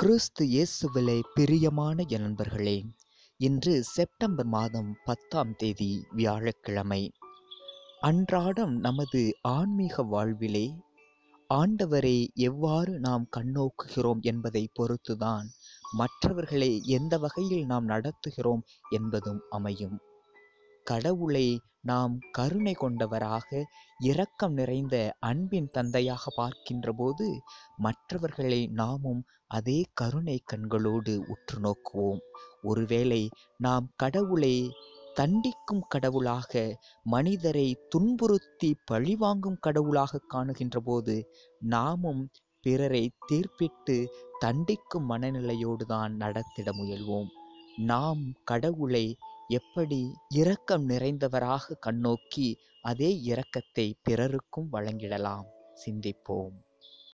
கிறிஸ்து இயேசுவிலே பிரியமான என் நண்பர்களே இன்று செப்டம்பர் மாதம் பத்தாம் தேதி வியாழக்கிழமை அன்றாடம் நமது ஆன்மீக வாழ்விலே ஆண்டவரை எவ்வாறு நாம் கண்ணோக்குகிறோம் என்பதை பொறுத்துதான் மற்றவர்களை எந்த வகையில் நாம் நடத்துகிறோம் என்பதும் அமையும் கடவுளை நாம் கருணை கொண்டவராக இரக்கம் நிறைந்த அன்பின் தந்தையாக பார்க்கின்ற போது மற்றவர்களை நாமும் அதே கருணை கண்களோடு உற்று நோக்குவோம் ஒருவேளை நாம் கடவுளை தண்டிக்கும் கடவுளாக மனிதரை துன்புறுத்தி பழிவாங்கும் கடவுளாக காணுகின்ற போது நாமும் பிறரை தீர்ப்பிட்டு தண்டிக்கும் மனநிலையோடு தான் நடத்திட முயல்வோம் நாம் கடவுளை எப்படி இரக்கம் நிறைந்தவராக கண்ணோக்கி அதே இரக்கத்தை பிறருக்கும் வழங்கிடலாம் சிந்திப்போம்